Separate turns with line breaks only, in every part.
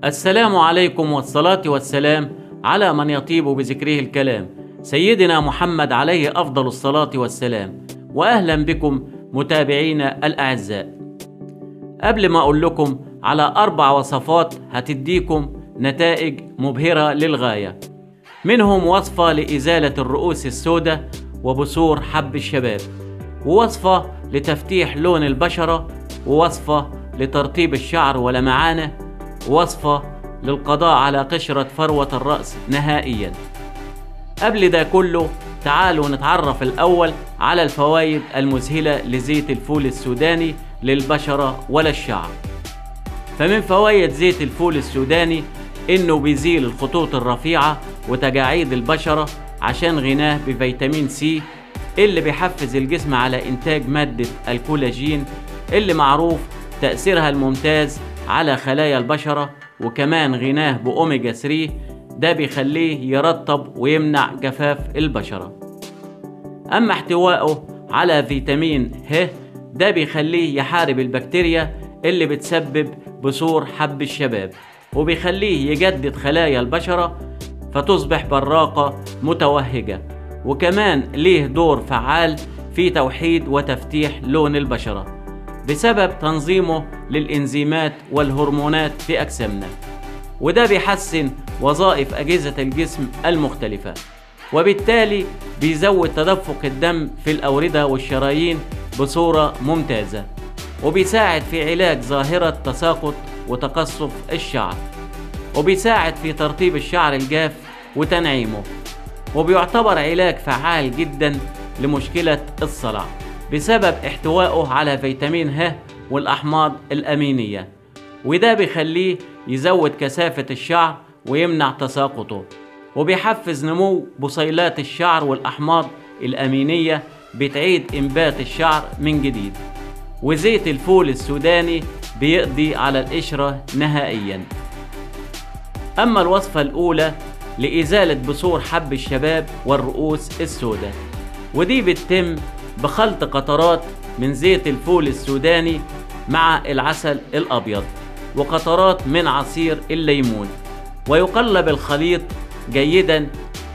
السلام عليكم والصلاة والسلام على من يطيب بذكره الكلام سيدنا محمد عليه أفضل الصلاة والسلام وأهلا بكم متابعينا الأعزاء قبل ما أقول لكم على أربع وصفات هتديكم نتائج مبهرة للغاية منهم وصفة لإزالة الرؤوس السوداء وبثور حب الشباب ووصفة لتفتيح لون البشرة ووصفة لترطيب الشعر ولمعانه وصفة للقضاء على قشرة فروة الرأس نهائيا قبل ده كله تعالوا نتعرف الأول على الفوائد المذهلة لزيت الفول السوداني للبشرة ولا الشعر فمن فوائد زيت الفول السوداني إنه بيزيل الخطوط الرفيعة وتجاعيد البشرة عشان غناه بفيتامين سي اللي بيحفز الجسم على إنتاج مادة الكولاجين اللي معروف تأثيرها الممتاز على خلايا البشرة وكمان غناه بأوميجا 3 ده بيخليه يرطب ويمنع جفاف البشرة أما احتوائه على فيتامين ه ده بيخليه يحارب البكتيريا اللي بتسبب بثور حب الشباب وبيخليه يجدد خلايا البشرة فتصبح براقة متوهجة وكمان ليه دور فعال في توحيد وتفتيح لون البشره بسبب تنظيمه للإنزيمات والهرمونات في أجسامنا وده بيحسن وظائف أجهزة الجسم المختلفة وبالتالي بيزود تدفق الدم في الأوردة والشرايين بصورة ممتازة وبيساعد في علاج ظاهرة تساقط وتقصف الشعر وبيساعد في ترطيب الشعر الجاف وتنعيمه وبيعتبر علاج فعال جدا لمشكلة الصلع بسبب احتوائه على فيتامين ه والأحماض الأمينية وده بيخليه يزود كثافة الشعر ويمنع تساقطه وبيحفز نمو بصيلات الشعر والأحماض الأمينية بتعيد إنبات الشعر من جديد وزيت الفول السوداني بيقضي على القشرة نهائيا أما الوصفة الأولى لإزالة بثور حب الشباب والرؤوس السوداء ودي بتتم بخلط قطرات من زيت الفول السوداني مع العسل الأبيض وقطرات من عصير الليمون ويقلب الخليط جيدا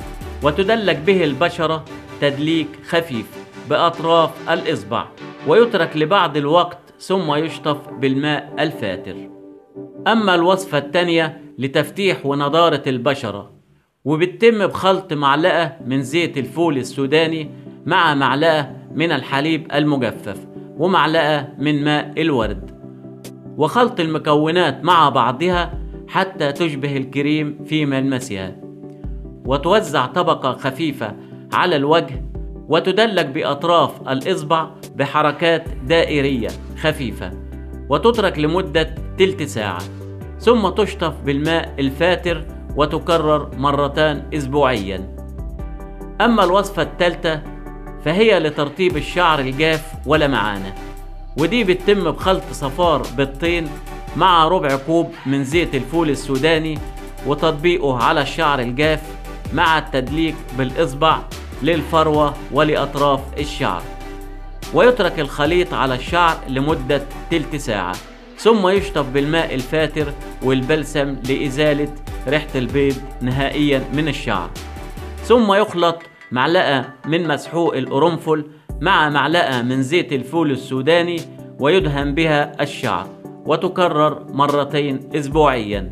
وتدلك به البشرة تدليك خفيف بأطراف الإصبع ويترك لبعض الوقت ثم يشطف بالماء الفاتر أما الوصفة الثانية لتفتيح ونضارة البشرة وبتتم بخلط معلقة من زيت الفول السوداني مع معلقة من الحليب المجفف ومعلقة من ماء الورد وخلط المكونات مع بعضها حتى تشبه الكريم في ملمسها وتوزع طبقة خفيفة على الوجه وتدلك بأطراف الإصبع بحركات دائرية خفيفة وتترك لمدة تلت ساعة ثم تشطف بالماء الفاتر وتكرر مرتان أسبوعيا أما الوصفة الثالثة فهي لترطيب الشعر الجاف ولمعانه ودي بتتم بخلط صفار بيضتين مع ربع كوب من زيت الفول السوداني وتطبيقه على الشعر الجاف مع التدليك بالإصبع للفروة ولأطراف الشعر ويترك الخليط على الشعر لمدة تلت ساعة ثم يشطف بالماء الفاتر والبلسم لإزالة ريحة البيض نهائيا من الشعر ثم يخلط معلقة من مسحوق القرنفل مع معلقة من زيت الفول السوداني ويدهن بها الشعر وتكرر مرتين أسبوعيا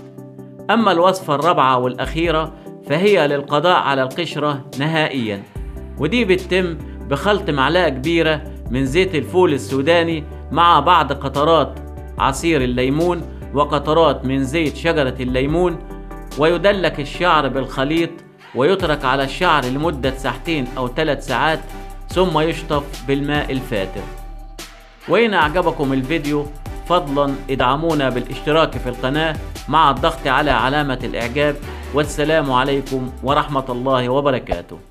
أما الوصفة الرابعة والأخيرة فهي للقضاء على القشرة نهائيا ودي بتتم بخلط معلقة كبيرة من زيت الفول السوداني مع بعض قطرات عصير الليمون وقطرات من زيت شجرة الليمون ويدلك الشعر بالخليط ويترك على الشعر لمدة ساعتين أو ثلاث ساعات ثم يشطف بالماء الفاتر وإن أعجبكم الفيديو فضلا ادعمونا بالاشتراك في القناة مع الضغط على علامة الإعجاب والسلام عليكم ورحمة الله وبركاته